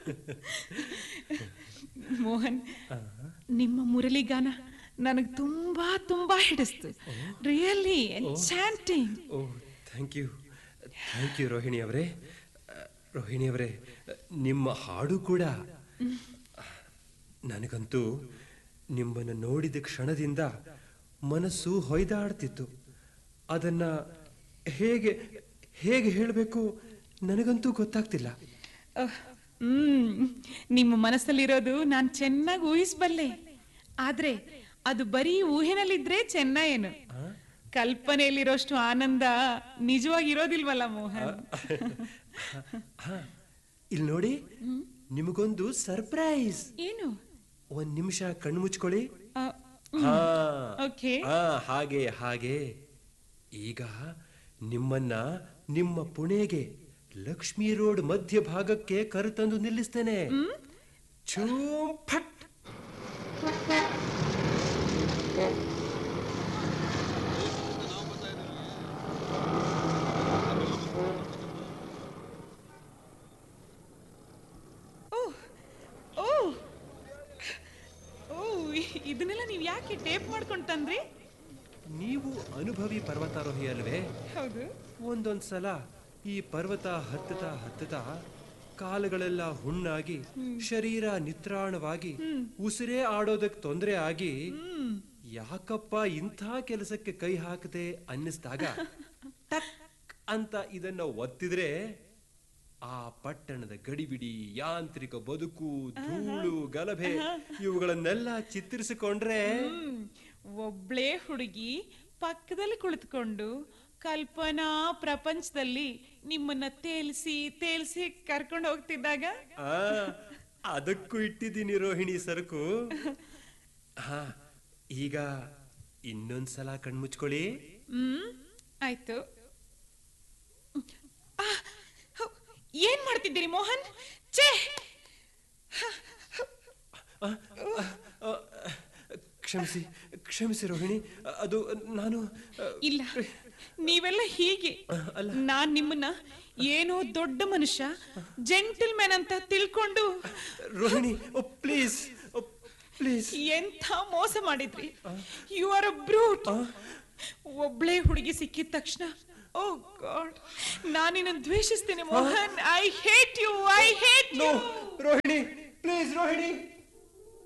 ಮೋಹನ್ ನಿಮ್ಮ ಮುರಳಿಗಾನ ನನಗೆ ತುಂಬಾ ತುಂಬಾ ಹಿಡಿಸ್ತು really enchanting oh thank you thank you Rohini ಅವರೇ ರೋಹಿಣಿ ಅವರೇ ನಿಮ್ಮ ಹಾಡು ಕೂಡ ನನಗಂತೂ ನಿಮ್ಮನ್ನು ನೋಡಿದ ಕ್ಷಣದಿಂದ ಮನಸ್ಸು ಹೊಯ್ದಾಡ್ತಿತ್ತು ಅದನ್ನ ಹೇಗೆ ಹೇಗೆ ಹೇಳಬೇಕು ನನಗಂತೂ ಗೊತ್ತಾಗ್ತಿಲ್ಲ ಹ್ಮ್ ನಿಮ್ಮ ಮನಸ್ಸಲ್ಲಿರೋದು ನಾನು ಚೆನ್ನಾಗಿ ಊಹಿಸಬಲ್ಲೆ ಆದ್ರೆ ಅದು ಬರೀ ಊಹೆನಲ್ಲಿದ್ರೆ ಚೆನ್ನ ಏನು ಕಲ್ಪನೆಯಲ್ಲಿರೋಷ್ಟು ಆನಂದ ನಿಜವಾಗಿರೋದಿಲ್ವಲ್ಲ ಮೋಹನ್ ಹಾ ಇಲ್ಲಿ ನೋಡಿ ನಿಮಗೊಂದು ಸರ್ಪ್ರೈಸ್ ಏನು ಒಂದ್ ನಿಮಿಷ ಕಣ್ಣು ಮುಚ್ಕೊಳ್ಳಿ ಆ, ಹಾ ಓಕೆ ಹಾ ಹಾಗೆ ಹಾಗೆ ಈಗ ನಿಮ್ಮನ್ನ ನಿಮ್ಮ ಪುಣೆಗೆ ಲಕ್ಷ್ಮೀ ರೋಡ್ ಮಧ್ಯ ಭಾಗಕ್ಕೆ ಕರೆತಂದು ನಿಲ್ಲಿಸ್ತೇನೆ ಚೂಮ್ ಫಟ್ ಓ ಓ ಓ ಇದನ್ನೆಲ್ಲ ನೀವು ಯಾಕೆ ಟೇಪ್ ಮಾಡ್ಕೊಂಡು ತಂದ್ರಿ ನೀವು ಅನುಭವಿ ಪರ್ವತಾರೋಹಿ ಅಲ್ವೇ ಹೌದು ಒಂದೊಂದ್ ಸಲ ಈ ಪರ್ವತ ಹತ್ತತಾ ಹತ್ತತಾ ಕಾಲುಗಳೆಲ್ಲ ಹುಣ್ಣಾಗಿ ಶರೀರ ನಿತ್ರಾಣವಾಗಿ ಉಸಿರೇ ಆಡೋದಕ್ಕೆ ತೊಂದರೆ ಆಗಿ ಯಾಕಪ್ಪ ಇಂಥ ಕೆಲಸಕ್ಕೆ ಕೈ ಹಾಕದೆ ಅನ್ನಿಸ್ದಾಗ ಟಕ್ ಅಂತ ಇದನ್ನ ಒತ್ತಿದ್ರೆ ಆ ಪಟ್ಟಣದ ಗಡಿಬಿಡಿ ಯಾಂತ್ರಿಕ ಬದುಕು ಧೂಳು ಗಲಭೆ ಇವುಗಳನ್ನೆಲ್ಲ ಚಿತ್ರಿಸಿಕೊಂಡ್ರೆ ಹ್ಮ್. ಒಬ್ಳೇ ಹುಡುಗಿ ಪಕ್ಕದಲ್ಲಿ ಕುಳಿತುಕೊಂಡು ಕಲ್ಪನಾ ಪ್ರಪಂಚದಲ್ಲಿ ನಿಮ್ಮನ್ನ ತೇಲ್ಸಿ ತೇಲ್ಸಿ ಕರ್ಕೊಂಡು ಹೋಗ್ತಿದ್ದಾಗ ಆ ಅದಕ್ಕೂ ಇಟ್ಟಿದ್ದೀನಿ ರೋಹಿಣಿ ಸರಕು ಹಾ ಈಗ ಇನ್ನೊಂದ್ಸಲ ಕಣ್ಮುಚ್ಕೊಳ್ಳಿ ಹ್ಮ್ ಆಯ್ತು ಆ, ಹೌ, ಏನ್ ಮಾಡ್ತಿದ್ದೀರಿ ಮೋಹನ್ ಛೇ ಆ, ಆ, ಕ್ಷಮಿಸಿ ಕ್ಷಮಿಸಿ ರೋಹಿಣಿ ಅದು ನಾನು ಆ, ಇಲ್ಲ ನೀವೆಲ್ಲ ಹೀಗೆ ನಾನ್ ನಿಮ್ಮನ್ನ ಏನೋ ದೊಡ್ಡ ಮನುಷ್ಯ ಜೆಂಟಲ್ ಮ್ಯಾನ್ ಅಂತ ತಿಳ್ಕೊಂಡು ರೋಹಿಣಿ ಪ್ಲೀಸ್ ಪ್ಲೀಸ್ ಎಂಥ ಮೋಸ ಮಾಡಿದ್ರಿ ಯು ಆರ್ ಅ ಬ್ರೂಟ್ ಒಬ್ಳೇ ಹುಡುಗಿ ಸಿಕ್ಕಿದ ತಕ್ಷಣ ಓ ಗಾಡ್ ನಾನಿನ್ನ ದ್ವೇಷಿಸ್ತೇನೆ Mohan I hate you I hate no you Rohini please Rohini